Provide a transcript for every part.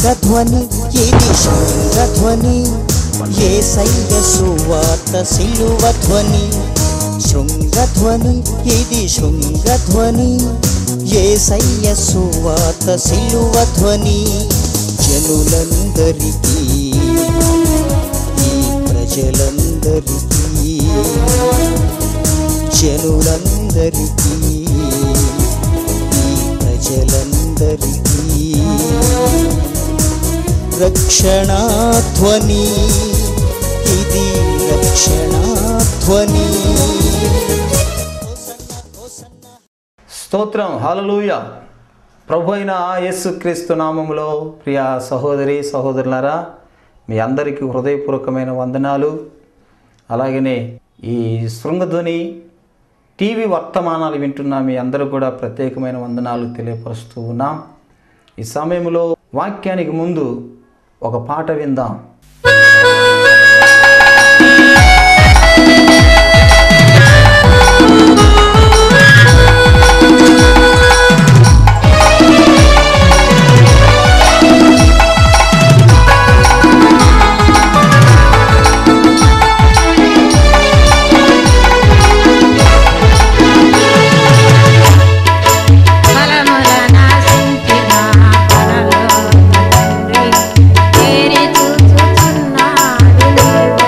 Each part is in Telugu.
శృంగధ్వని ఇది శృంగధ్వని ఏసయ్య సువార్త సిలువ ధ్వని శృంగధ్వని ఇది శృంగధ్వని ఏసయ్య సువార్త సిలువ ధ్వని జనులందరికీ ఈ ప్రజలందరికీ జనులందరికీ ఈ ప్రజలందరికీ రక్షణాధ్వని ఇది రక్షణాధ్వని స్తోత్రం హల్లెలూయ ప్రభు అయిన యేసుక్రీస్తు నామములో ప్రియ సహోదరి సహోదరులారా మీ అందరికీ హృదయపూర్వకమైన వందనాలు అలాగనే ఈ శృంగధ్వని టీవీ వర్తమానాలు వింటున్న మీ అందరూ కూడా ప్రత్యేకమైన వందనాలు తెలియపరుస్తూ ఉన్నాం ఈ సమయంలో వాక్యానికి ముందు ఒక పాట విందాం ఫలముల నాశించిన పరలోక తండ్రి, తేరి చూచుచున్నాడు నీవే.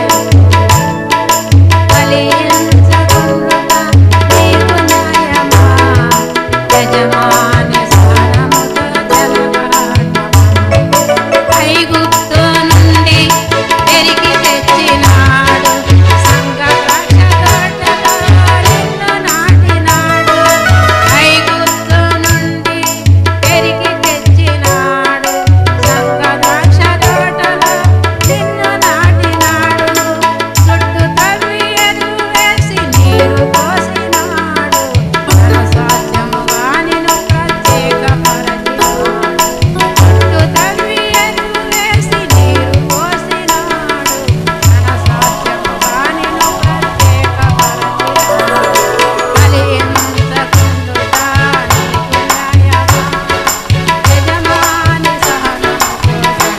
ఫలించకుండుట నీకు న్యాయమా? యజమాని స్థానముతో జలపాతమా? ఐగుప్తు నుండి పెరిగి తెచ్చినాడు సంఘ ద్రాక్షతోటలో నిన్ను నాటినాడు ఐగుప్తు నుండి పెరిగి తెచ్చినాడు సంఘ ద్రాక్షతోటలో నిన్ను నాటినాడు చుట్టూ తవ్వి ఎరువు వేసి నీరు పోసినాడు తన స్వాస్థ్యముగా నిన్ను ప్రత్యేకపరచినాడు చుట్టూ తవ్వి ఎరువు వేసి నీరు పోసినాడు తన స్వాస్థ్యముగా నిన్ను ప్రత్యేకపరచినాడు ఫలించకుండుట నీకు న్యాయమా? యజమాని సహనముతో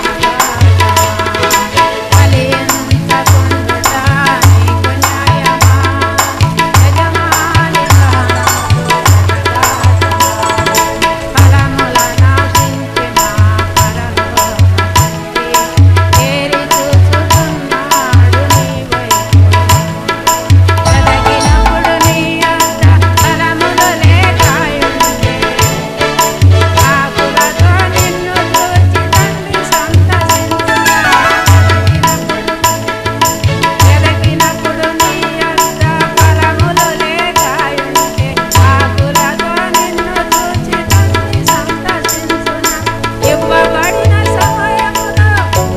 సహవాసమా? ఫలించకుండుట నీకు న్యాయమా? యజమాని సహనముతో సహవాసమా? ఫలముల నాశించిన పరలోక తండ్రి, తేరి చూచుచున్నాడు నీ వైపు. ఎదగినప్పుడు నీ యొద్ద ఫలములు లేకాయుండే. ఆకులతో నిన్ను చూచి తండ్రి సంతసించుగా. ఎదగినప్పుడు నీ యొద్ద ఫలములు లేకాయుండే. ఆకులతో నిన్ను చూచి తండ్రి సంతసించునా. ఇవ్వబడిన సమయములో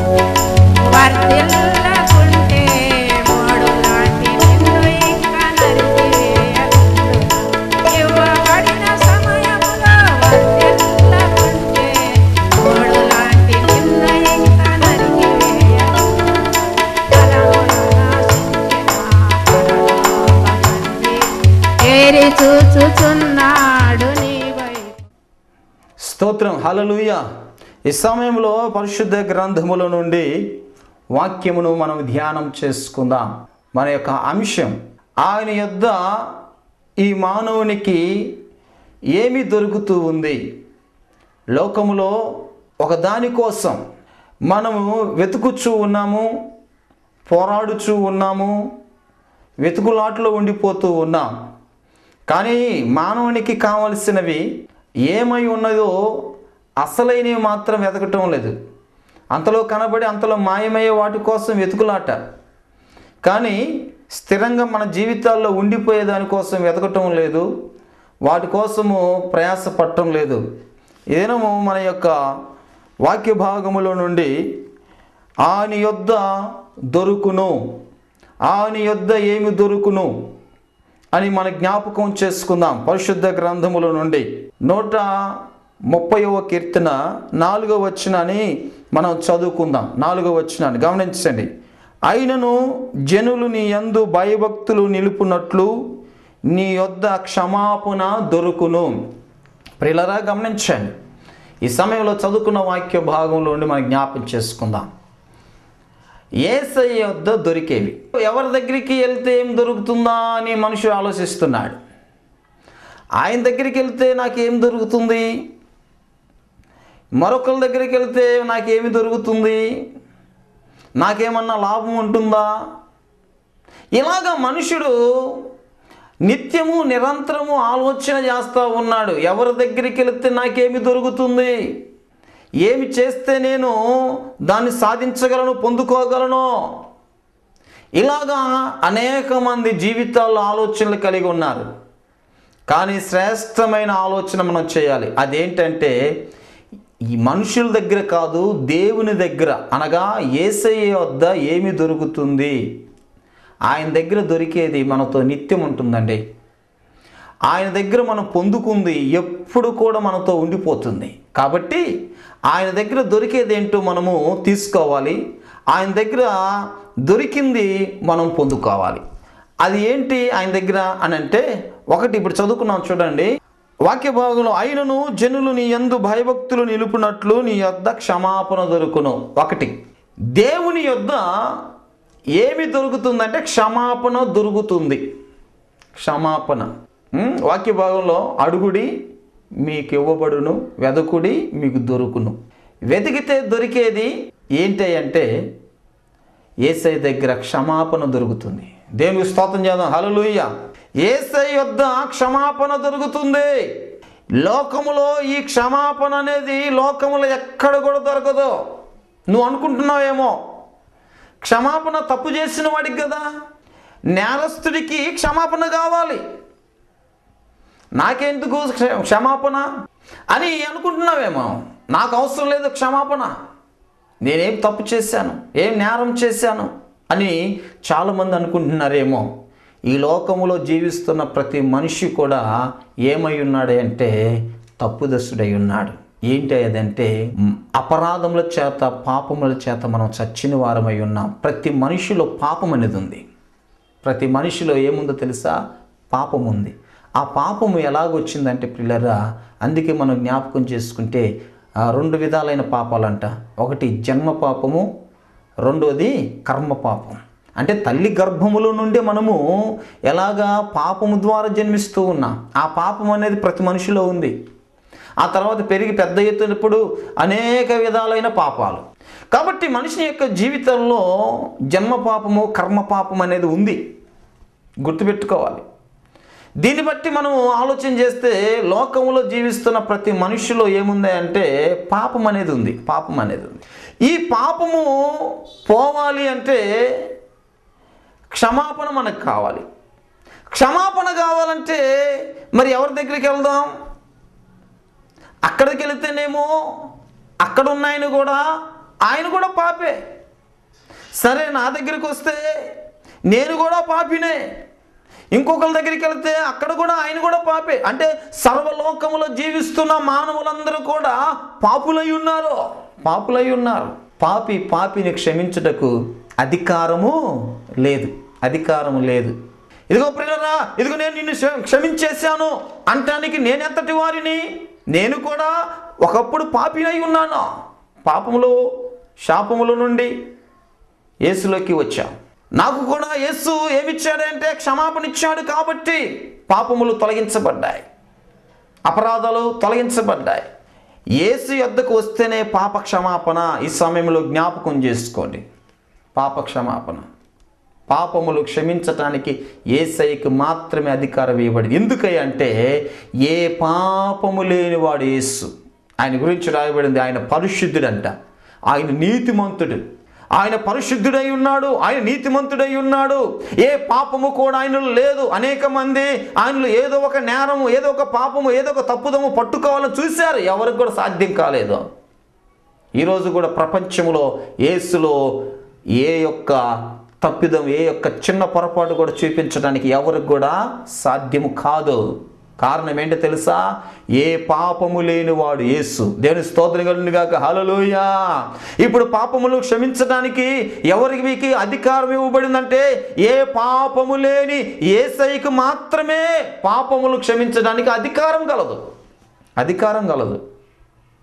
వర్ధిల్లకుంటే మోడు లాంటి నిన్ను ఇంకా నరికివేయకుండునా. ఇవ్వబడిన సమయములో వర్ధిల్లకుంటే మోడు లాంటి నిన్ను ఇంకా నరికివేయకుండునా. ఫలములు నాశించిన పరలోక తండ్రి, ఏరి చూచుచున్నాడు నీ వైపు స్తోత్రం హల్లెలూయా ఈ సమయంలో పరిశుద్ధ గ్రంథముల నుండి వాక్యమును మనం ధ్యానం చేసుకుందాం మన యొక్క అంశం ఆయన యొద్ద ఈ మానవునికి ఏమి దొరుకుతూ ఉంది లోకములో ఒక దానికోసం మనము వెతుకుచూ ఉన్నాము పోరాడుచూ ఉన్నాము వెతుకులాట్లో ఉండిపోతూ ఉన్నాం కానీ మానవునికి కావలసినవి ఏమై ఉన్నదో అసలైనవి మాత్రం వెతకటం లేదు అంతలో కనబడి అంతలో మాయమయ్యే వాటి కోసం వెతుకులాట కానీ స్థిరంగా మన జీవితాల్లో ఉండిపోయే దానికోసం వెతకటం లేదు వాటి కోసము ప్రయాసపడటం లేదు ఏనము మన యొక్క వాక్య భాగములో నుండి ఆయన యొద్ద దొరుకును ఆయన యొద్ద ఏమి దొరుకును అని మన జ్ఞాపకం చేసుకుందాం పరిశుద్ధ గ్రంథముల నుండి నూట ముప్పైవ కీర్తన నాలుగవ వచనాన్ని మనం చదువుకుందాం నాలుగవ వచనాన్ని గమనించండి అయినను జనులు నీ యందు భయభక్తులు నిలుపునట్లు నీ యొద్ద క్షమాపణ దొరుకును ప్రిలరా గమనించండి ఈ సమయంలో చదువుకున్న వాక్య భాగంలో ఉండి మనం జ్ఞాపం చేసుకుందాం ఏసయ్య వద్ద దొరికేవి ఎవరి దగ్గరికి వెళ్తే ఏం దొరుకుతుందా అని మనుషుడు ఆలోచిస్తున్నాడు ఆయన దగ్గరికి వెళ్తే నాకేం దొరుకుతుంది మరొకరి దగ్గరికి వెళ్తే నాకేమి దొరుకుతుంది నాకేమన్నా లాభం ఉంటుందా ఇలాగా మనుషుడు నిత్యము నిరంతరము ఆలోచన చేస్తూ ఉన్నాడు ఎవరి దగ్గరికి వెళితే నాకేమి దొరుకుతుంది ఏమి చేస్తే నేను దాన్ని సాధించగలను పొందుకోగలను ఇలాగా అనేక మంది జీవితాల్లో ఆలోచనలు కలిగి ఉన్నారు కానీ శ్రేష్టమైన ఆలోచన మనం చేయాలి అదేంటంటే ఈ మనుషుల దగ్గర కాదు దేవుని దగ్గర అనగా ఏసయ్య వద్ద ఏమి దొరుకుతుంది ఆయన దగ్గర దొరికేది మనతో నిత్యం ఉంటుందండి ఆయన దగ్గర మనం పొందుకుంది ఎప్పుడు కూడా మనతో ఉండిపోతుంది కాబట్టి ఆయన దగ్గర దొరికేది ఏంటో మనము తీసుకోవాలి ఆయన దగ్గర దొరికింది మనం పొందుకోవాలి అది ఏంటి ఆయన దగ్గర అని అంటే ఒకటి ఇప్పుడు చదువుకున్నాం చూడండి వాక్య భాగంలో అయినను జనులు నీ యందు భయభక్తులు నిలుపునట్లు నీ యొద్ద క్షమాపణ దొరుకును ఒకటి దేవుని యొద్ద ఏమి దొరుకుతుందంటే క్షమాపణ దొరుకుతుంది క్షమాపణ ఉం? వాక్య భాగంలో అడుగుడి మీకు ఇవ్వబడును వెదకుడి మీకు దొరుకును వెతికితే దొరికేది ఏంటి అంటే ఏసై దగ్గర క్షమాపణ దొరుకుతుంది దేవునికి స్తోత్రం చేద్దాం హలలుయ్య ఏసై వద్ద క్షమాపణ దొరుకుతుంది లోకములో ఈ క్షమాపణ అనేది లోకములో ఎక్కడ కూడా దొరకదు నువ్వు అనుకుంటున్నావేమో క్షమాపణ తప్పు చేసిన వాడికి కదా నేరస్తుడికి క్షమాపణ కావాలి నాకెందుకు క్ష- క్షమాపణ అని అనుకుంటున్నావేమో నాకు అవసరం లేదు క్షమాపణ నేనేం తప్పు చేశాను ఏం నేరం చేశాను అని చాలామంది అనుకుంటున్నారేమో ఈ లోకములో జీవిస్తున్న ప్రతి మనిషి కూడా ఏమై ఉన్నాడు అంటే తప్పుదస్తుడై ఉన్నాడు ఏంటి అదంటే మ్, అపరాధముల చేత పాపముల చేత మనం చచ్చిన వారమై ఉన్నాం ప్రతి మనిషిలో పాపం అనేది ఉంది ప్రతి మనిషిలో ఏముందో తెలుసా పాపం ఉంది ఆ పాపము ఎలాగొచ్చిందంటే పిల్లరా అందుకే మనం జ్ఞాపకం చేసుకుంటే ఆ రెండు విధాలైన పాపాలంట ఒకటి జన్మ పాపము రెండోది కర్మ పాపం అంటే తల్లి గర్భములో నుండి మనము ఎలాగా పాపము ద్వారా జన్మిస్తూ ఉన్నాం ఆ పాపం అనేది ప్రతి మనిషిలో ఉంది ఆ తర్వాత పెరిగి పెద్ద ఎత్తునప్పుడు అనేక విధాలైన పాపాలు కాబట్టి మనిషి యొక్క జీవితంలో జన్మ పాపము కర్మ పాపం అనేది ఉంది గుర్తుపెట్టుకోవాలి దీన్ని బట్టి మనం ఆలోచన చేస్తే లోకంలో జీవిస్తున్న ప్రతి మనుషులో ఏముంది అంటే పాపం అనేది ఉంది పాపం అనేది ఉంది ఈ పాపము పోవాలి అంటే క్షమాపణ మనకు కావాలి క్షమాపణ కావాలంటే మరి ఎవరి దగ్గరికి వెళ్దాం అక్కడికి వెళితేనేమో అక్కడ ఉన్న ఆయన కూడా ఆయన కూడా పాపే సరే నా దగ్గరికి వస్తే నేను కూడా పాపినే ఇంకొకరి దగ్గరికి వెళ్తే అక్కడ కూడా ఆయన కూడా పాపే అంటే సర్వలోకములో జీవిస్తున్న మానవులందరూ కూడా పాపులై ఉన్నారు పాపులై ఉన్నారు పాపి పాపిని క్షమించుటకు అధికారము లేదు అధికారము లేదు ఇదిగో ప్రియులరా ఇదిగో నేను నిన్ను క్ష- క్షమించేశాను అంటానికి నేనెంతటి వారిని నేను కూడా ఒకప్పుడు పాపినై ఉన్నాను పాపములో శాపముల నుండి యేసులోకి వచ్చాం నాకు కూడా యేసు ఏమిచ్చాడంటే క్షమాపణ ఇచ్చాడు కాబట్టి పాపములు తొలగించబడ్డాయి అపరాధాలు తొలగించబడ్డాయి యేసు యొద్దకు వస్తేనే పాప క్షమాపణ ఈ సమయంలో జ్ఞాపకం చేసుకోండి పాప క్షమాపణ పాపములు క్షమించటానికి ఏసైకి మాత్రమే అధికారం ఇవ్వబడింది ఎందుకై అంటే ఏ పాపము లేనివాడు యేసు ఆయన గురించి రాయబడింది ఆయన పరిశుద్ధుడంట ఆయన నీతిమంతుడు ఆయన పరిశుద్ధుడై ఉన్నాడు ఆయన నీతిమంతుడై ఉన్నాడు ఏ పాపము కూడా ఆయనలో లేదు అనేక మంది ఆయనలో ఏదో ఒక నేరము ఏదో ఒక పాపము ఏదో ఒక తప్పుదము పట్టుకోవాలని చూశారు ఎవరికి కూడా సాధ్యం కాలేదు ఈరోజు కూడా ప్రపంచంలో యేసులో ఏ యొక్క తప్పిదం ఏ యొక్క చిన్న పొరపాటు కూడా చూపించడానికి ఎవరికి కూడా సాధ్యము కాదు కారణం ఏంటో తెలుసా ఏ పాపము లేనివాడు యేసు దేవుని స్తోత్రం కలుగును గాక హల్లెలూయా ఇప్పుడు పాపములు క్షమించడానికి ఎవరికి మీకు అధికారం ఇవ్వబడిందంటే ఏ పాపము లేని ఏసైకి మాత్రమే పాపములు క్షమించడానికి అధికారం కలదు అధికారం కలదు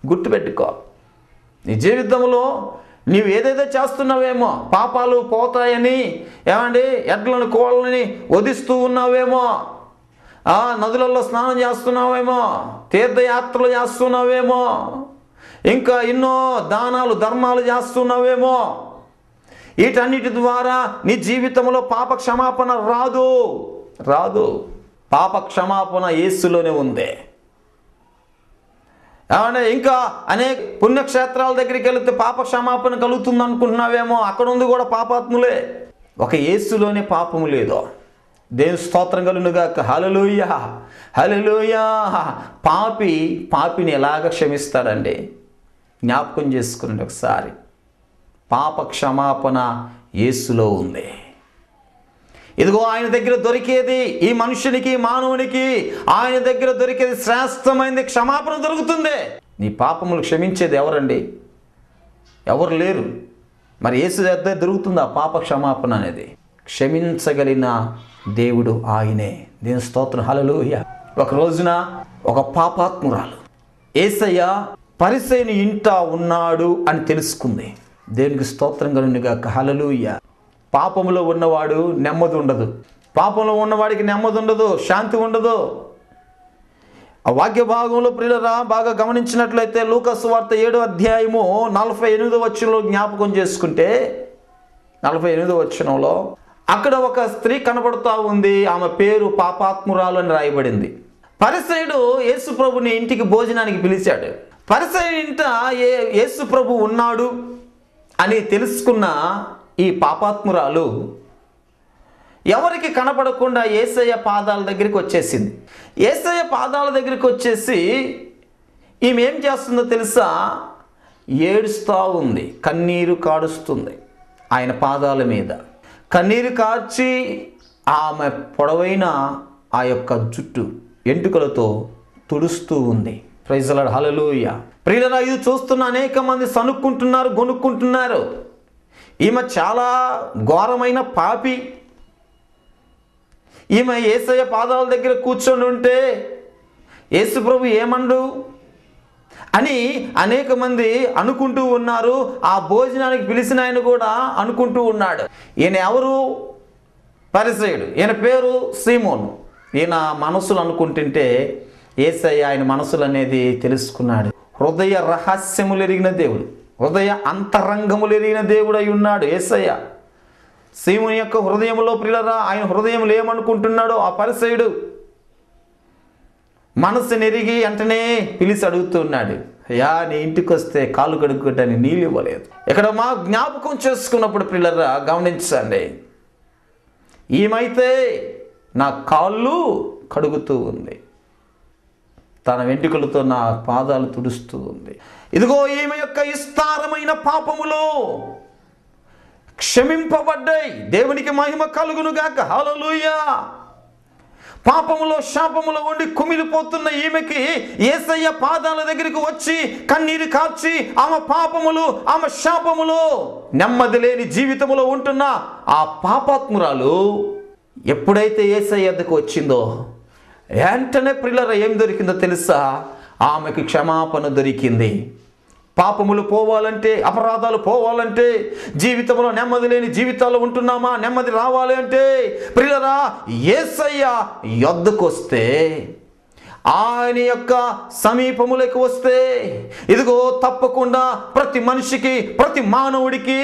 గుర్తుపెట్టుకో నీ జీవితంలో నీవు ఏదైతే చేస్తున్నావేమో పాపాలు పోతాయని ఏమండి ఎడ్లను కోళ్ళని వధిస్తూ ఉన్నావేమో ఆ నదులలో స్నానం చేస్తున్నావేమో తీర్థయాత్రలు చేస్తున్నావేమో ఇంకా ఎన్నో దానాలు ధర్మాలు చేస్తున్నావేమో వీటన్నిటి ద్వారా నీ జీవితంలో పాప క్షమాపణ రాదు రాదు పాప క్షమాపణ యేసులోనే ఉంది ఏమన్నా ఇంకా అనేక పుణ్యక్షేత్రాల దగ్గరికి వెళితే పాప క్షమాపణ కలుగుతుంది అనుకుంటున్నావేమో అక్కడ ఉంది కూడా పాపాత్ములే ఒక యేసులోనే పాపము లేదో దేవుని స్తోత్రం కలుగునుగాక హలలుయ హలలుయ పాపి పాపిని ఎలాగ క్షమిస్తాడండి జ్ఞాపకం చేసుకునండి ఒకసారి పాప క్షమాపణ యేసులో ఉంది ఇదిగో ఆయన దగ్గర దొరికేది ఈ మనుషునికి మానవునికి ఆయన దగ్గర దొరికేది శ్రేష్టమైనది క్షమాపణ దొరుకుతుంది నీ పాపములు క్షమించేది ఎవరండి ఎవరు లేరు మరి యేసు దగ్గర దొరుకుతుంది ఆ పాప క్షమాపణ అనేది క్షమించగలిగిన దేవుడు ఆయనే దీని స్తోత్రం హలలుయ ఒక రోజున ఒక పాపాత్మురాలు ఏసయ్య పరిసైని ఇంట ఉన్నాడు అని తెలుసుకుంది దేవునికి స్తోత్రం కలుగునిగా హలలుయ పాపములో ఉన్నవాడు నెమ్మది ఉండదు పాపంలో ఉన్నవాడికి నెమ్మది ఉండదు శాంతి ఉండదు ఆ వాక్య భాగంలో ప్రియులరా బాగా గమనించినట్లయితే లూకస్ వార్త ఏడో అధ్యాయము నలభై ఎనిమిదో వచ్చంలో జ్ఞాపకం చేసుకుంటే నలభై ఎనిమిదో వచ్చనంలో అక్కడ ఒక స్త్రీ కనబడుతూ ఉంది ఆమె పేరు పాపాత్మురాలు అని రాయబడింది పరిసయుడు యేసు ప్రభుని ఇంటికి భోజనానికి పిలిచాడు పరిసయుడి ఇంట ఏ యేసు ప్రభు ఉన్నాడు అని తెలుసుకున్న ఈ పాపాత్మురాలు ఎవరికి కనపడకుండా ఏసయ్య పాదాల దగ్గరికి వచ్చేసింది ఏసయ్య పాదాల దగ్గరికి వచ్చేసి ఈమె ఏం చేస్తుందో తెలుసా ఏడుస్తూ ఉంది కన్నీరు కాడుస్తుంది ఆయన పాదాల మీద కన్నీరు కార్చి ఆమె పొడవైన ఆ యొక్క జుట్టు ఎంటుకలతో తుడుస్తూ ఉంది ప్రైజలాడు హలలోయ ప్రియులరా ఇది చూస్తున్న అనేక మంది సనుక్కుంటున్నారు గొనుక్కుంటున్నారు ఈమె చాలా ఘోరమైన పాపి ఈమె ఏసయ్య పాదాల దగ్గర కూర్చొని ఉంటే యేసు ప్రభు ఏమండు అని అనేక మంది అనుకుంటూ ఉన్నారు ఆ భోజనానికి పిలిచిన ఆయన కూడా అనుకుంటూ ఉన్నాడు ఈయన ఎవరు పరిసయుడు ఈయన పేరు సీమోను ఈయన మనసులు అనుకుంటుంటే ఏసయ్య ఆయన మనసులు అనేది తెలుసుకున్నాడు హృదయ రహస్యములు ఎరిగిన దేవుడు హృదయ అంతరంగములు ఎరిగిన దేవుడు అయి ఉన్నాడు ఏసయ్య సీముని యొక్క హృదయంలో ప్రియులరా ఆయన హృదయంలో ఏమనుకుంటున్నాడో ఆ పరిసయుడు మనసు నెరిగి వెంటనే పిలిచి అడుగుతున్నాడు అయ్యా నీ ఇంటికి వస్తే కాలు కడుక్కోవడానికి నీళ్ళు ఇవ్వలేదు ఇక్కడ మా జ్ఞాపకం చేసుకున్నప్పుడు పిల్లరా గమనించండి ఈమైతే నా కాళ్ళు కడుగుతూ ఉంది తన వెంట్రుకలతో నా పాదాలు తుడుస్తూ ఉంది ఇదిగో ఈమె యొక్క విస్తారమైన పాపములు క్షమింపబడ్డాయి దేవునికి మహిమ కలుగునుగాక హల్లెలూయా పాపములో శాపములో ఉండి కుమిలిపోతున్న ఈమెకి ఏసయ్య పాదాల దగ్గరికి వచ్చి కన్నీరు కార్చి ఆమె పాపములు ఆమె శాపములు నెమ్మది లేని జీవితములో ఉంటున్న ఆ పాపాత్మురాలు ఎప్పుడైతే ఏసయ్య వద్దకు వచ్చిందో వెంటనే ప్రిల్లర ఏం దొరికిందో తెలుసా ఆమెకి క్షమాపణ దొరికింది పాపములు పోవాలంటే అపరాధాలు పోవాలంటే జీవితంలో నెమ్మది లేని జీవితాలు ఉంటున్నామా నెమ్మది రావాలి అంటే ప్రియులరా ఏసయ్య యొద్దకు వస్తే ఆయన యొక్క సమీపములకు వస్తే ఇదిగో తప్పకుండా ప్రతి మనిషికి ప్రతి మానవుడికి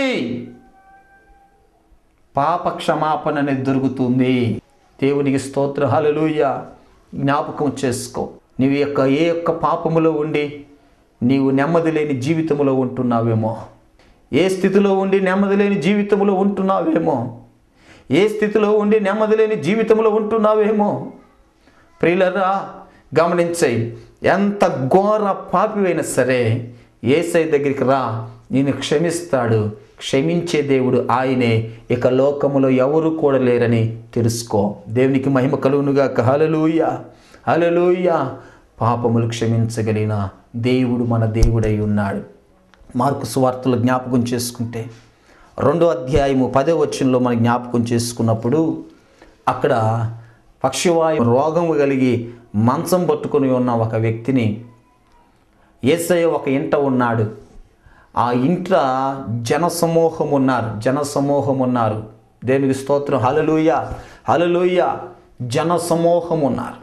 పాప క్షమాపణ అనేది దొరుకుతుంది దేవునికి స్తోత్ర హల్లెలూయా జ్ఞాపకం చేసుకో నీవు యొక్క ఏ యొక్క పాపములో ఉండి నీవు నెమ్మది లేని జీవితంలో ఉంటున్నావేమో ఏ స్థితిలో ఉండి నెమ్మది లేని జీవితంలో ఉంటున్నావేమో ఏ స్థితిలో ఉండి నెమ్మది లేని జీవితంలో ఉంటున్నావేమో ప్రియులరా గమనించాయి ఎంత ఘోర పాపివైనా సరే ఏసై దగ్గరికి రా నేను క్షమిస్తాడు క్షమించే దేవుడు ఆయనే ఇక లోకములో ఎవరు కూడా లేరని తెలుసుకో దేవునికి మహిమ కలుగునుగా హలలుయ హలలుయ పాపములు క్షమించగలిగిన దేవుడు మన దేవుడై ఉన్నాడు మార్కు సువార్తలు జ్ఞాపకం చేసుకుంటే రెండో అధ్యాయము పదో వచ్చంలో మనం జ్ఞాపకం చేసుకున్నప్పుడు అక్కడ పక్షవాయు రోగము కలిగి మంచం పట్టుకొని ఉన్న ఒక వ్యక్తిని ఏసయ్య ఒక ఇంట ఉన్నాడు ఆ ఇంట జనసమూహం ఉన్నారు జనసమూహం ఉన్నారు దేనికి స్తోత్రం హలలుయ హలలుయ జనసమూహం ఉన్నారు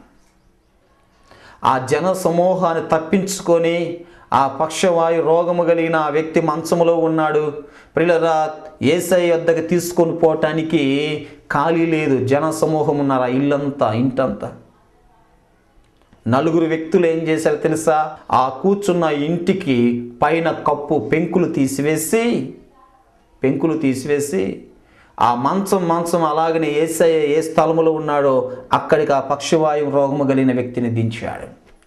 ఆ జన సమూహాన్ని తప్పించుకొని ఆ పక్షవాయు రోగము కలిగిన ఆ వ్యక్తి మంచములో ఉన్నాడు ప్రిలరా ఏసై వద్దకు తీసుకొని పోవటానికి ఖాళీ లేదు జన సమూహం ఉన్నారు ఆ ఇల్లంతా ఇంటంతా నలుగురు వ్యక్తులు ఏం చేశారో తెలుసా ఆ కూర్చున్న ఇంటికి పైన కప్పు పెంకులు తీసివేసి పెంకులు తీసివేసి ఆ మంచం మంచం అలాగనే ఏసయ్య ఏ స్థలములో ఉన్నాడో అక్కడికి ఆ పక్షవాయువు రోగము కలిగిన వ్యక్తిని దించాడు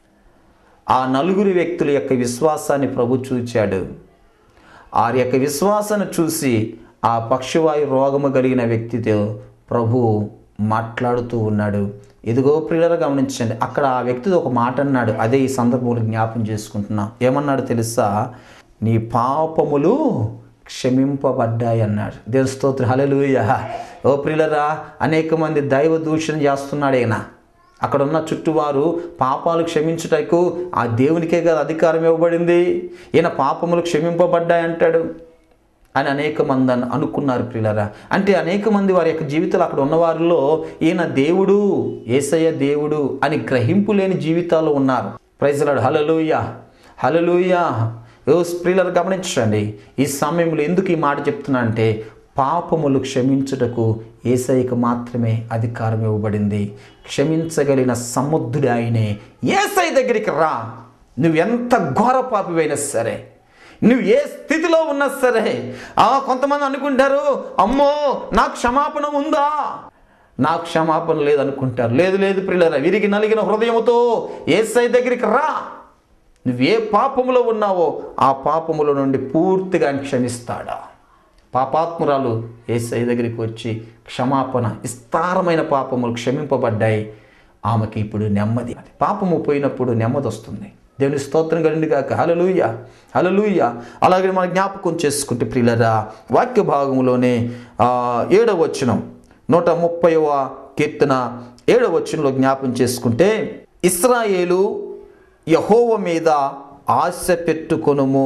ఆ నలుగురు వ్యక్తుల యొక్క విశ్వాసాన్ని ప్రభు చూచాడు వారి యొక్క విశ్వాసాన్ని చూసి ఆ పక్షవాయు రోగము కలిగిన వ్యక్తితో ప్రభు మాట్లాడుతూ ఉన్నాడు ఇదిగో ప్రియులరా గమనించండి అక్కడ ఆ వ్యక్తితో ఒక మాట అన్నాడు అదే ఈ సందర్భంలో జ్ఞాపం చేసుకుంటున్నా ఏమన్నాడు తెలుసా నీ పాపములు క్షమింపబడ్డాయి అన్నాడు దేవుని స్తోత్రం హల్లెలూయా ఓ ప్రియులరా అనేక మంది దైవ దూషణ చేస్తున్నాడు ఈయన అక్కడ ఉన్న చుట్టువారు పాపాలు క్షమించుటకు ఆ దేవునికే కదా అధికారం ఇవ్వబడింది ఈయన పాపములు క్షమింపబడ్డాయి అంటాడు అని అనేక మంది అను- అనుకున్నారు ప్రియులరా అంటే అనేక మంది వారి యొక్క జీవితాలు అక్కడ ఉన్నవారిలో ఈయన దేవుడు ఏసయ్య దేవుడు అని గ్రహింపు లేని జీవితాలు ఉన్నారు ప్రైజలాడు హలలుయ హలలుయ ఓ ప్రియులరు గమనించండి ఈ సమయంలో ఎందుకు ఈ మాట చెప్తున్నా అంటే పాపములు క్షమించుటకు ఏసైకి మాత్రమే అధికారం ఇవ్వబడింది క్షమించగలిగిన సముద్రుడు ఆయనే ఏసై దగ్గరికి రా నువ్వెంత ఘోర పాపివైనా సరే నువ్వు ఏ స్థితిలో ఉన్నా సరే ఆ కొంతమంది అనుకుంటారు అమ్మో నాకు క్షమాపణ ఉందా నాకు క్షమాపణ లేదనుకుంటారు లేదు లేదు ప్రియులరా విరిగి నలిగిన హృదయముతో ఏసై దగ్గరికి రా నువ్వు ఏ పాపములో ఉన్నావో ఆ పాపముల నుండి పూర్తిగా ఆయన క్షమిస్తాడా పాపాత్మురాలు ఏసై దగ్గరికి వచ్చి క్షమాపణ విస్తారమైన పాపములు క్షమింపబడ్డాయి ఆమెకి ఇప్పుడు నెమ్మది పాపము పోయినప్పుడు నెమ్మది వస్తుంది దేవుని స్తోత్రం కలిగింది కాక హలలుయ హలలుయ అలాగే మన జ్ఞాపకం చేసుకుంటే ప్రియులరా వాక్య భాగంలోనే ఆ, ఏడవ వచనం నూట ముప్పైవ కీర్తన ఏడవ వచనంలో జ్ఞాపం చేసుకుంటే ఇస్రాయేలు యహోవ మీద ఆశ పెట్టుకొనుము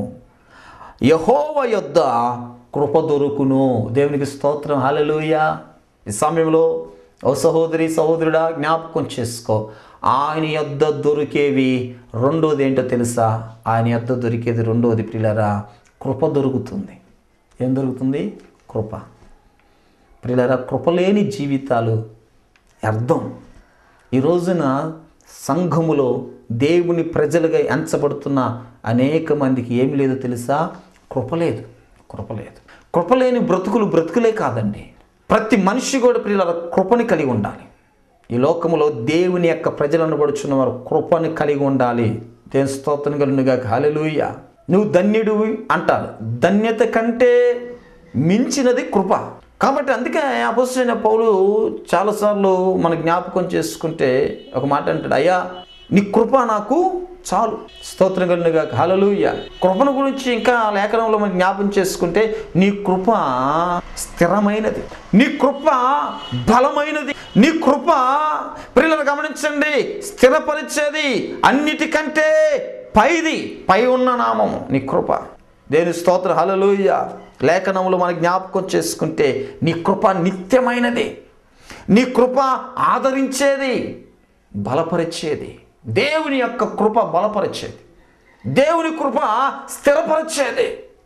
యహోవ యొద్ద కృప దొరుకును దేవునికి స్తోత్రం హల్లెలూయ ఈ సమయంలో ఓ సహోదరి సహోదరుడా జ్ఞాపకం చేసుకో ఆయన యొద్ద దొరికేవి రెండోది ఏంటో తెలుసా ఆయన యొద్ద దొరికేది రెండోది ప్రియులరా కృప దొరుకుతుంది ఏం దొరుకుతుంది కృప ప్రియులరా కృపలేని జీవితాలు అర్థం ఈ రోజున సంఘములో దేవుని ప్రజలుగా ఎంచబడుతున్న అనేక మందికి ఏమి లేదో తెలుసా కృపలేదు కృపలేదు కృపలేని బ్రతుకులు బ్రతుకులే కాదండి ప్రతి మనిషి కూడా ప్రియుల కృపని కలిగి ఉండాలి ఈ లోకములో దేవుని యొక్క ప్రజలు అనబడుచున్న వారు కృపని కలిగి ఉండాలి దేవుని స్తోత్రం కలుగునుగా హల్లెలూయా నువ్వు ధన్యుడు అంటారు ధన్యత కంటే మించినది కృప కాబట్టి అందుకే అపోసిన పౌలు చాలాసార్లు మన జ్ఞాపకం చేసుకుంటే ఒక మాట అంటాడు అయ్యా నీ కృప నాకు చాలు స్తోత్రం కలిగినగా హలలుయ కృపను గురించి ఇంకా లేఖనంలో మనం జ్ఞాపం చేసుకుంటే నీ కృప స్థిరమైనది నీ కృప బలమైనది నీ కృప ప్రియులను గమనించండి స్థిరపరిచేది అన్నిటికంటే పైది పై ఉన్న నామము నీ కృప దేని స్తోత్ర హలలుయ లేఖనములు మన జ్ఞాపకం చేసుకుంటే నీ కృప నిత్యమైనది నీ కృప ఆదరించేది బలపరిచేది దేవుని యొక్క కృప బలపరిచేది దేవుని కృప స్థిరపరిచేది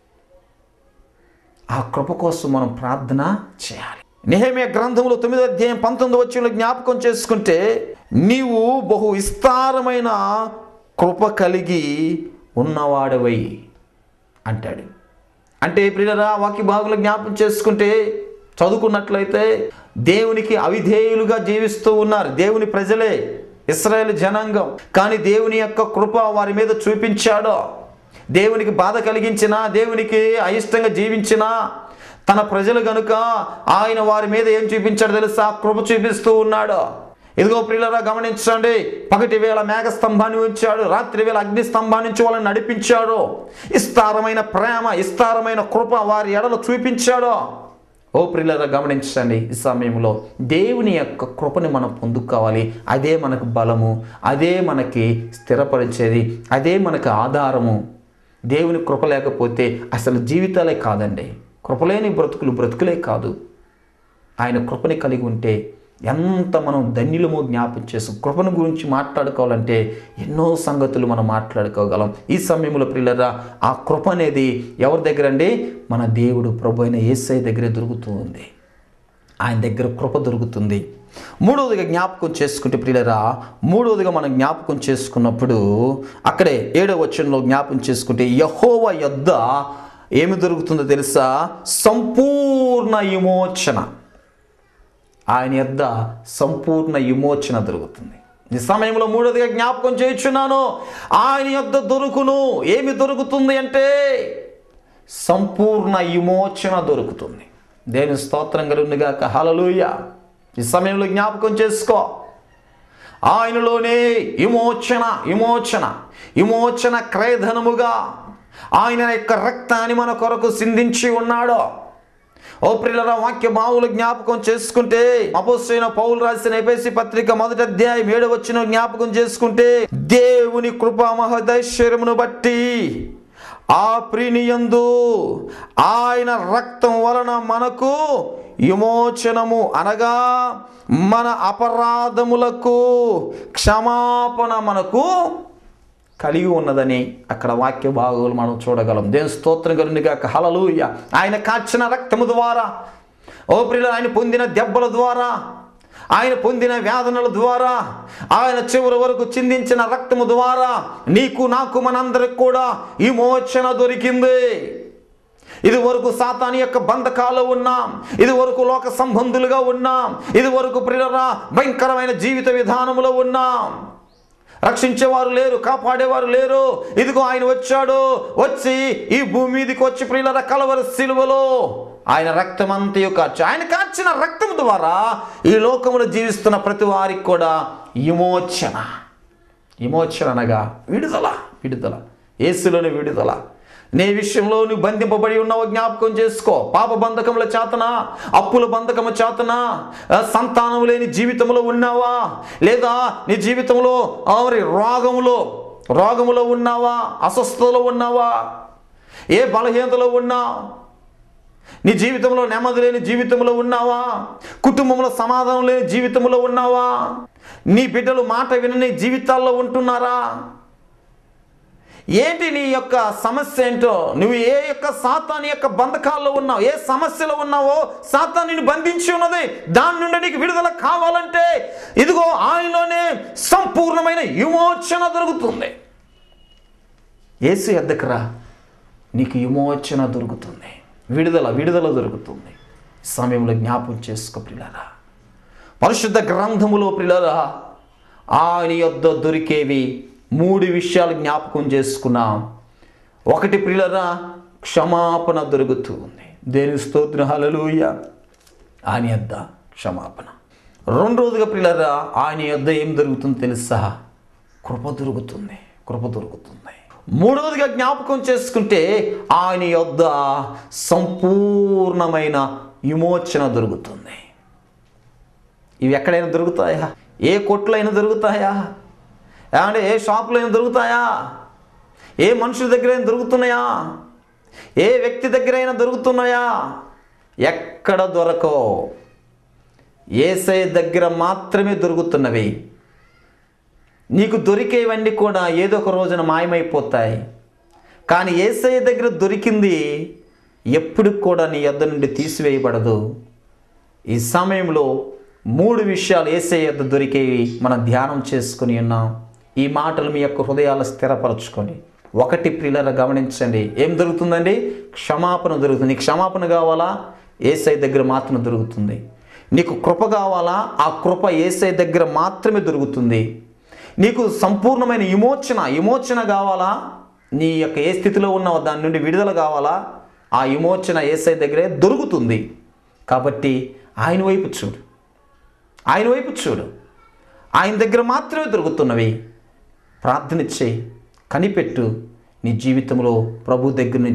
ఆ కృప కోసం మనం ప్రార్థన చేయాలి నిహమే గ్రంథంలో తొమ్మిదో అధ్యాయం పంతొమ్మిది వచ్చిన జ్ఞాపకం చేసుకుంటే నీవు బహు విస్తారమైన కృప కలిగి ఉన్నవాడవై అంటాడు అంటే ప్రియులరా వాక్య భాగంలో జ్ఞాపకం చేసుకుంటే చదువుకున్నట్లయితే దేవునికి అవిధేయులుగా జీవిస్తూ ఉన్నారు దేవుని ప్రజలే ఇస్రాయేల్ జనాంగం కానీ దేవుని యొక్క కృప వారి మీద చూపించాడో దేవునికి బాధ కలిగించినా దేవునికి అయిష్టంగా జీవించినా తన ప్రజలు గనుక ఆయన వారి మీద ఏం చూపించాడు తెలుసా కృప చూపిస్తూ ఉన్నాడు ఇదిగో ప్రియులరా గమనించండి పగటి వేళ మేఘ స్తంభాన్ని ఉంచాడు రాత్రి వేళ అగ్ని స్తంభాన్ని నుంచి వాళ్ళని నడిపించాడు విస్తారమైన ప్రేమ విస్తారమైన కృప వారి ఎడలు చూపించాడు ఓ ప్రిల్లరా గమనించండి ఈ సమయంలో దేవుని యొక్క కృపని మనం పొందుకోవాలి అదే మనకు బలము అదే మనకి స్థిరపరిచేది అదే మనకు ఆధారము దేవుని కృప లేకపోతే అసలు జీవితాలే కాదండి కృపలేని బ్రతుకులు బ్రతుకులే కాదు ఆయన కృపని కలిగి ఉంటే ఎంత మనం ధన్యులమో జ్ఞాపం చేస్తాం కృపను గురించి మాట్లాడుకోవాలంటే ఎన్నో సంగతులు మనం మాట్లాడుకోగలం ఈ సమయంలో ప్రియులరా ఆ కృప అనేది ఎవరి దగ్గర అండి మన దేవుడు ప్రభు అయిన ఏసై దగ్గరే దొరుకుతూ ఉంది ఆయన దగ్గర కృప దొరుకుతుంది మూడవదిగా జ్ఞాపకం చేసుకుంటే ప్రియులరా మూడవదిగా మనం జ్ఞాపకం చేసుకున్నప్పుడు అక్కడే ఏడవ వచనంలో జ్ఞాపకం చేసుకుంటే యహోవ యొద్ద ఏమి దొరుకుతుందో తెలుసా సంపూర్ణ విమోచన ఆయన యొద్ద సంపూర్ణ విమోచన దొరుకుతుంది ఈ సమయంలో మూడోదిగా జ్ఞాపకం చేయించున్నాను ఆయన యొద్ద దొరుకును ఏమి దొరుకుతుంది అంటే సంపూర్ణ విమోచన దొరుకుతుంది దేని స్తోత్రం కలుగునిగాక హలలుయ ఈ సమయంలో జ్ఞాపకం చేసుకో ఆయనలోనే విమోచన విమోచన విమోచన క్రయధనముగా ఆయన యొక్క రక్తాన్ని మన కొరకు సిందించి ఉన్నాడు ఓ ప్రియులర వాక్య బావులు జ్ఞాపకం చేసుకుంటే అపోసైన పౌలు రాసిన ఎపేసి పత్రిక మొదటి అధ్యాయం ఏడు వచ్చిన జ్ఞాపకం చేసుకుంటే దేవుని కృపా మహదైశ్వర్యమును బట్టి ఆ ప్రినియందు ఆయన రక్తం వలన మనకు విమోచనము అనగా మన అపరాధములకు క్షమాపణ మనకు కలిగి ఉన్నదని అక్కడ వాక్య భాగాలు మనం చూడగలం దేని స్తోత్రం కలుగునిగా హలలుయ ఆయన కాచిన రక్తము ద్వారా ఓ ప్రియులు ఆయన పొందిన దెబ్బల ద్వారా ఆయన పొందిన వేదనల ద్వారా ఆయన చివరి వరకు చిందించిన రక్తము ద్వారా నీకు నాకు మనందరికి కూడా విమోచన దొరికింది ఇది వరకు సాతాని యొక్క బంధకాలు ఉన్నాం ఇది వరకు లోక సంబంధులుగా ఉన్నాం ఇది వరకు ప్రియులరా భయంకరమైన జీవిత విధానములో ఉన్నాం రక్షించేవారు లేరు కాపాడేవారు లేరు ఇదిగో ఆయన వచ్చాడు వచ్చి ఈ భూమి మీదకి వచ్చి ప్రియుల కలవరి సిలువలో ఆయన రక్తం అంతయు కార్చి ఆయన కార్చిన రక్తం ద్వారా ఈ లోకంలో జీవిస్తున్న ప్రతి వారికి కూడా విమోచన విమోచన అనగా విడుదల విడుదల ఏసులోని విడుదల నీ విషయంలో నువ్వు బంధింపబడి ఉన్నావు జ్ఞాపకం చేసుకో పాప బంధకముల చేతన అప్పుల బంధకము చేతన ఆ, సంతానం లేని జీవితంలో ఉన్నావా లేదా నీ జీవితంలో ఆ, మరి రోగములో రోగములో ఉన్నావా అస్వస్థతలో ఉన్నావా ఏ బలహీనతలో ఉన్నావు నీ జీవితంలో నెమ్మది లేని జీవితంలో ఉన్నావా కుటుంబంలో సమాధానం లేని జీవితంలో ఉన్నావా నీ బిడ్డలు మాట వినని జీవితాల్లో ఉంటున్నారా ఏంటి నీ యొక్క సమస్య ఏంటో నువ్వు ఏ యొక్క సాతాని యొక్క బంధకాల్లో ఉన్నావు ఏ సమస్యలో ఉన్నావో సాతాన్ నిన్ను బంధించి ఉన్నది దాని నుండి నీకు విడుదల కావాలంటే ఇదిగో ఆయనలోనే సంపూర్ణమైన విమోచన దొరుకుతుంది ఏసు ఎద్దకురా నీకు విమోచన దొరుకుతుంది విడుదల విడుదల దొరుకుతుంది ఈ సమయంలో జ్ఞాపం చేసుకో ప్రిలారా పరిశుద్ధ గ్రంథములో ప్రిలరా ఆయన యొద్ద దొరికేవి మూడు విషయాలు జ్ఞాపకం చేసుకున్నాం ఒకటి ప్రిలరా క్షమాపణ దొరుకుతూ ఉంది దేని స్తోత్ర హలలుయ ఆయన యొద్ద క్షమాపణ రెండోదిగా ప్రిలరా ఆయన యొద్ద ఏం దొరుకుతుందో తెలుసా కృప దొరుకుతుంది కృప దొరుకుతుంది మూడవదిగా జ్ఞాపకం చేసుకుంటే ఆయన యొద్ద సంపూర్ణమైన విమోచన దొరుకుతుంది ఇవి ఎక్కడైనా దొరుకుతాయా ఏ కొట్లో అయినా దొరుకుతాయా ఏమంటే ఏ షాపులో అయినా దొరుకుతాయా ఏ మనుషుల దగ్గర అయినా దొరుకుతున్నాయా ఏ వ్యక్తి దగ్గర అయినా దొరుకుతున్నాయా ఎక్కడ దొరకో ఏసై దగ్గర మాత్రమే దొరుకుతున్నవి నీకు దొరికేవన్నీ కూడా ఏదో ఒక రోజున మాయమైపోతాయి కానీ ఏసఐ దగ్గర దొరికింది ఎప్పుడు కూడా నీ యొద్ద నుండి తీసివేయబడదు ఈ సమయంలో మూడు విషయాలు ఏసై యొద్ద దొరికేవి మనం ధ్యానం చేసుకుని ఉన్నాం ఈ మాటలు మీ యొక్క హృదయాలు స్థిరపరచుకొని ఒకటి ప్రియుల గమనించండి ఏం దొరుకుతుందండి క్షమాపణ దొరుకుతుంది నీకు క్షమాపణ కావాలా ఏసై దగ్గర మాత్రమే దొరుకుతుంది నీకు కృప కావాలా ఆ కృప ఏసై దగ్గర మాత్రమే దొరుకుతుంది నీకు సంపూర్ణమైన విమోచన విమోచన కావాలా నీ యొక్క ఏ స్థితిలో ఉన్నావో దాని నుండి విడుదల కావాలా ఆ విమోచన ఏసై దగ్గరే దొరుకుతుంది కాబట్టి ఆయన వైపు చూడు ఆయన వైపు చూడు ఆయన దగ్గర మాత్రమే దొరుకుతున్నవి ప్రార్థన చేయి కనిపెట్టు నీ జీవితంలో ప్రభు దగ్గర నుంచి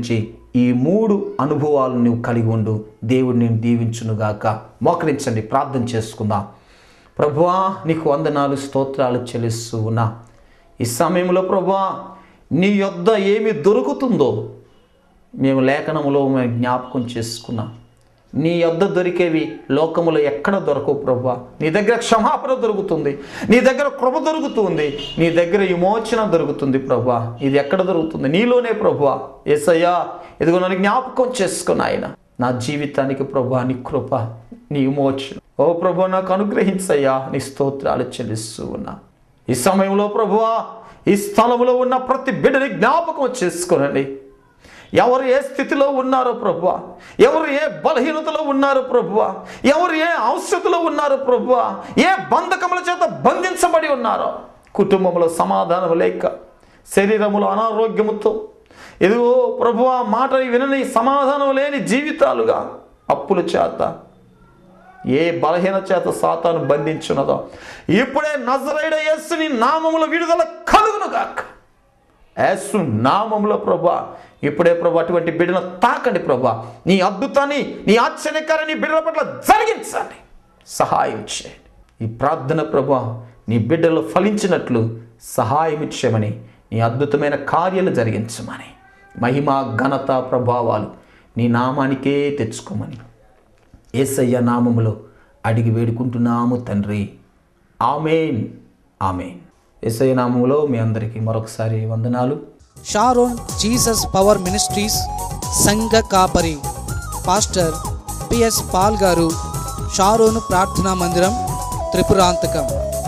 ఈ మూడు అనుభవాలు నువ్వు కలిగి ఉండు దేవుడు నేను దీవించునుగాక మోకరించండి ప్రార్థన చేసుకుందాం ప్రభువా నీకు వందనాలు స్తోత్రాలు చెల్లిస్తూ ఉన్నా ఈ సమయంలో ప్రభువా నీ యొద్ద ఏమి దొరుకుతుందో మేము లేఖనములో మేము జ్ఞాపకం చేసుకున్నాం నీ యొద్ద దొరికేవి లోకములో ఎక్కడ దొరకవు ప్రభా నీ దగ్గర క్షమాపణ దొరుకుతుంది నీ దగ్గర కృప దొరుకుతుంది నీ దగ్గర విమోచన దొరుకుతుంది ప్రభా ఇది ఎక్కడ దొరుకుతుంది నీలోనే ప్రభా ఏసయ్యా ఇదిగో నన్ను జ్ఞాపకం చేసుకుని ఆయన నా జీవితానికి ప్రభా నీ కృప నీ విమోచన ఓ ప్రభా నాకు అనుగ్రహించయ్యా నీ స్తోత్రాలు చెల్లిస్తూ ఉన్నా ఈ సమయంలో ప్రభువా ఈ స్థలంలో ఉన్న ప్రతి బిడ్డని జ్ఞాపకం చేసుకోనండి ఎవరు ఏ స్థితిలో ఉన్నారో ప్రభువా ఎవరు ఏ బలహీనతలో ఉన్నారో ప్రభువా ఎవరు ఏ అవసరతలో ఉన్నారో ప్రభువా ఏ బంధకముల చేత బంధించబడి ఉన్నారో కుటుంబంలో సమాధానం లేక శరీరములో అనారోగ్యముతో ఎదుగో ప్రభువా మాట వినని సమాధానం లేని జీవితాలుగా అప్పుల చేత ఏ బలహీన చేత సాతాను బంధించున్నదో ఇప్పుడే నజరైడ యేసుని నామముల విడుదల కలుగును గాక యేసు నామములో ప్రభా ఇప్పుడే ప్రభా అటువంటి బిడ్డను తాకండి ప్రభా నీ అద్భుతాన్ని నీ ఆశ్చర్యకారాన్ని బిడ్డల పట్ల జరిగించండి సహాయం చేయండి ఈ ప్రార్థన ప్రభా నీ బిడ్డలు ఫలించినట్లు సహాయం ఇచ్చామని నీ అద్భుతమైన కార్యాలు జరిగించమని మహిమ ఘనత ప్రభావాలు నీ నామానికే తెచ్చుకోమని ఏసయ్య నామములో అడిగి వేడుకుంటున్నాము తండ్రి ఆమెన్ ఆమెన్ ఏసయ్య నామములో మీ అందరికీ మరొకసారి వందనాలు షారోన్ జీసస్ పవర్ మినిస్ట్రీస్ సంఘ కాపరి పాస్టర్ పిఎస్ పాల్ గారు షారోను ప్రార్థనా మందిరం త్రిపురాంతకం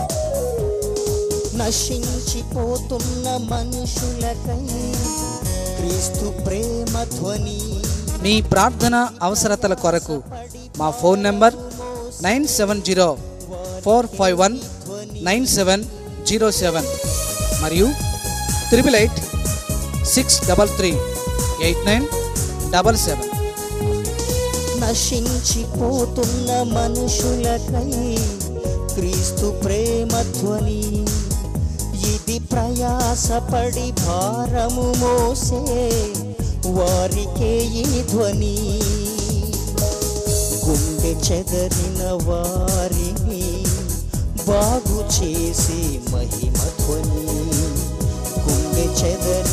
నశించిపోతున్న మనుషులకై క్రీస్తు ప్రేమ ధ్వని మీ ప్రార్థన అవసరతల కొరకు మా phone number nine seven zero four five one nine seven zero seven మరియు triple eight six double three eight nine double seven నశించిపోతున్న మనుషులకై క్రీస్తు ప్రేమ ధ్వని ఇది ప్రయాసపడి భారము మోసే వారికే ఈ ధ్వని గుండె చెదరిన వారిని బాగు చేసి మహిమ ధ్వని గుండె చెదరి